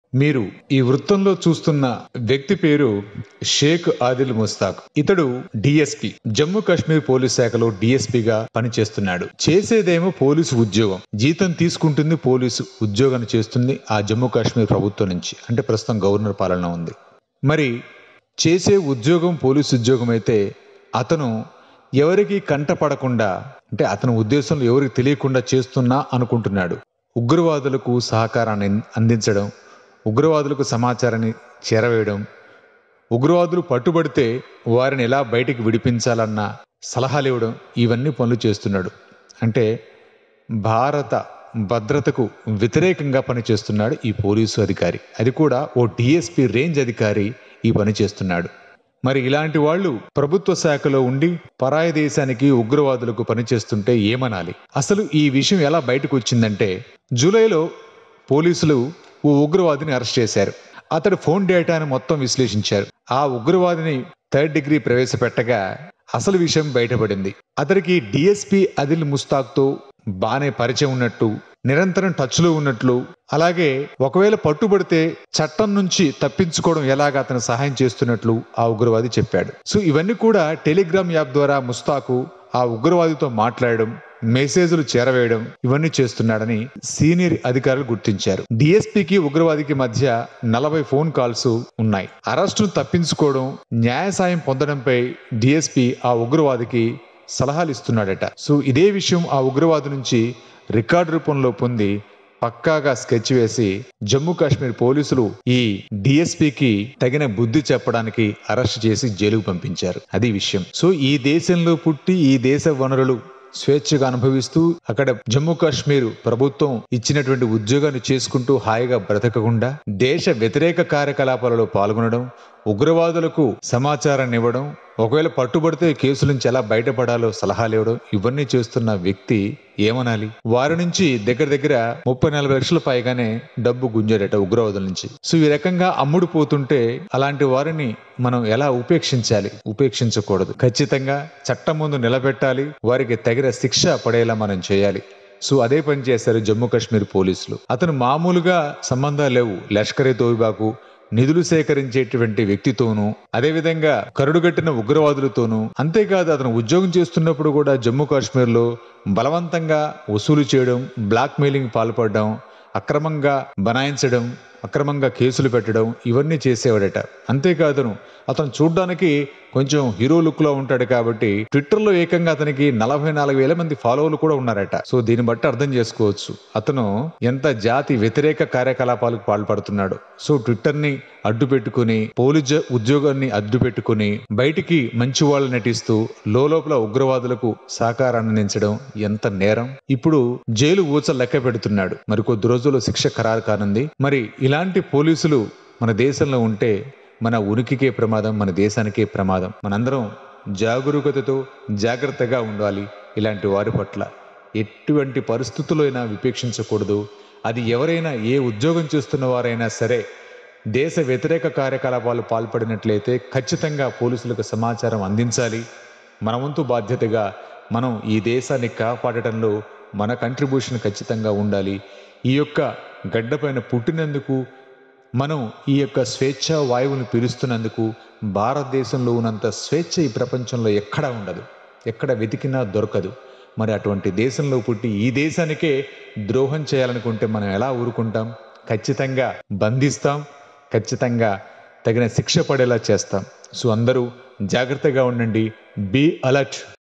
మీరు ఈ వృత్తంలో చూస్తున్న వ్యక్తి పేరు షేక్ ఆదిల్ ముస్తాక్ ఇతడు డిఎస్పి జమ్మూ కాశ్మీర్ పోలీస్ శాఖలో డిఎస్పిగా పనిచేస్తున్నాడు చేసేదేమో పోలీసు ఉద్యోగం జీతం తీసుకుంటుంది పోలీసు ఉద్యోగాన్ని చేస్తుంది ఆ జమ్మూ కాశ్మీర్ ప్రభుత్వం నుంచి అంటే ప్రస్తుతం గవర్నర్ పాలన ఉంది మరి చేసే ఉద్యోగం పోలీసు ఉద్యోగం అయితే అతను ఎవరికి కంటపడకుండా అంటే అతని ఉద్దేశంలో ఎవరికి తెలియకుండా చేస్తున్నా అనుకుంటున్నాడు ఉగ్రవాదులకు సహకారాన్ని అందించడం ఉగ్రవాదులకు సమాచారాన్ని చేరవేయడం ఉగ్రవాదులు పట్టుబడితే వారిని ఎలా బయటికి విడిపించాలన్న సలహాలు ఇవ్వడం ఇవన్నీ పనులు చేస్తున్నాడు అంటే భారత భద్రతకు వ్యతిరేకంగా పనిచేస్తున్నాడు ఈ పోలీసు అధికారి అది కూడా ఓ డిఎస్పి రేంజ్ అధికారి ఈ పని చేస్తున్నాడు మరి ఇలాంటి వాళ్ళు ప్రభుత్వ శాఖలో ఉండి పరాయి దేశానికి ఉగ్రవాదులకు పనిచేస్తుంటే ఏమనాలి అసలు ఈ విషయం ఎలా బయటకు వచ్చిందంటే జూలైలో పోలీసులు ఓ ఉగ్రవాదిని అరెస్ట్ చేశారు అతడు ఫోన్ డేటాను మొత్తం విశ్లేషించారు ఆ ఉగ్రవాదిని థర్డ్ డిగ్రీ ప్రవేశపెట్టగా అసలు విషయం బయటపడింది అతడికి డిఎస్పి అదిల్ ముస్తాక్తో బానే పరిచయం ఉన్నట్టు నిరంతరం టచ్లో ఉన్నట్లు అలాగే ఒకవేళ పట్టుబడితే చట్టం నుంచి తప్పించుకోవడం ఎలాగ అతను సహాయం చేస్తున్నట్లు ఆ ఉగ్రవాది చెప్పాడు సో ఇవన్నీ కూడా టెలిగ్రామ్ యాప్ ద్వారా ముస్తాకు ఆ ఉగ్రవాదితో మాట్లాడడం మెసేజ్లు చేరవేయడం ఇవన్నీ చేస్తున్నాడని సీనియర్ అధికారులు గుర్తించారు డిఎస్పీకి ఉగ్రవాదికి మధ్య నలభై ఫోన్ కాల్స్ ఉన్నాయి అరెస్టును తప్పించుకోవడం న్యాయ సాయం పొందడంపై డిఎస్పీ ఆ ఉగ్రవాదికి సలహాలు ఇస్తున్నాడట సో ఇదే విషయం ఆ ఉగ్రవాది నుంచి రికార్డు రూపంలో పొంది పక్కాగా స్కెచ్ వేసి జమ్మూ కాశ్మీర్ పోలీసులు ఈ డిఎస్పీకి తగిన బుద్ధి చెప్పడానికి అరెస్ట్ చేసి జైలుకు పంపించారు అది విషయం సో ఈ దేశంలో పుట్టి ఈ దేశ వనరులు స్వేచ్ఛగా అనుభవిస్తూ అక్కడ జమ్మూ కాశ్మీర్ ప్రభుత్వం ఇచ్చినటువంటి ఉద్యోగాన్ని చేసుకుంటూ హాయిగా బ్రతకకుండా దేశ వ్యతిరేక కార్యకలాపాలలో పాల్గొనడం ఉగ్రవాదులకు సమాచారాన్ని ఇవ్వడం ఒకవేళ పట్టుబడితే కేసుల నుంచి ఎలా బయటపడాలో సలహాలు ఇవ్వడం ఇవన్నీ చేస్తున్న వ్యక్తి ఏమనాలి వారి నుంచి దగ్గర దగ్గర ముప్పై నలభై లక్షల పైగానే డబ్బు గుంజాడట ఉగ్రవాదుల నుంచి సో ఈ రకంగా అమ్ముడు పోతుంటే అలాంటి వారిని మనం ఎలా ఉపేక్షించాలి ఉపేక్షించకూడదు ఖచ్చితంగా చట్టం ముందు నిలబెట్టాలి వారికి తగిన శిక్ష పడేలా మనం చేయాలి సో అదే పని చేశారు జమ్మూ కాశ్మీర్ పోలీసులు అతను మామూలుగా సంబంధాలు లేవు లష్కరే తోయిబాకు నిధులు సేకరించేటువంటి వ్యక్తితోనూ అదేవిధంగా కరుడుగట్టిన ఉగ్రవాదులతోనూ అంతేకాదు అతను ఉద్యోగం చేస్తున్నప్పుడు కూడా జమ్మూ కాశ్మీర్లో బలవంతంగా వసూలు చేయడం బ్లాక్ మెయిలింగ్ పాల్పడడం అక్రమంగా బనాయించడం అక్రమంగా కేసులు పెట్టడం ఇవన్నీ చేసేవాడట అంతేకాదు అతను చూడ్డానికి కొంచెం హీరో లుక్ లో ఉంటాడు కాబట్టి ట్విట్టర్ లో ఏకంగా అతనికి నలభై నాలుగు వేల మంది ఫాలోవర్లు కూడా ఉన్నారట సో దీన్ని బట్టి అర్థం చేసుకోవచ్చు అతను ఎంత జాతి వ్యతిరేక కార్యకలాపాలకు పాల్పడుతున్నాడు సో ట్విట్టర్ ని అడ్డు పెట్టుకుని పోలీస్ ఉద్యోగాన్ని అడ్డు పెట్టుకుని బయటికి మంచి వాళ్ళు నటిస్తూ లోపల ఉగ్రవాదులకు సహకారాన్ని అందించడం ఎంత నేరం ఇప్పుడు జైలు ఊచ లెక్క పెడుతున్నాడు మరి కొద్ది రోజుల్లో శిక్ష ఖరారు కానుంది మరి ఇలాంటి పోలీసులు మన దేశంలో ఉంటే మన ఉనికికే ప్రమాదం మన దేశానికే ప్రమాదం మనందరం జాగరూకతతో జాగ్రత్తగా ఉండాలి ఇలాంటి వారి పట్ల ఎటువంటి పరిస్థితుల్లో అయినా విపేక్షించకూడదు అది ఎవరైనా ఏ ఉద్యోగం చేస్తున్న వారైనా సరే దేశ వ్యతిరేక కార్యకలాపాలు పాల్పడినట్లయితే ఖచ్చితంగా పోలీసులకు సమాచారం అందించాలి మన వంతు బాధ్యతగా మనం ఈ దేశాన్ని కాపాడటంలో మన కంట్రిబ్యూషన్ ఖచ్చితంగా ఉండాలి ఈ యొక్క గడ్డపైన పుట్టినందుకు మనం ఈ యొక్క స్వేచ్ఛ వాయువుని పీలుస్తున్నందుకు భారతదేశంలో ఉన్నంత స్వేచ్ఛ ఈ ప్రపంచంలో ఎక్కడా ఉండదు ఎక్కడ వెతికినా దొరకదు మరి అటువంటి దేశంలో పుట్టి ఈ దేశానికే ద్రోహం చేయాలనుకుంటే మనం ఎలా ఊరుకుంటాం ఖచ్చితంగా బంధిస్తాం ఖచ్చితంగా తగిన శిక్ష పడేలా చేస్తాం సో అందరూ జాగ్రత్తగా ఉండండి బీ అలర్ట్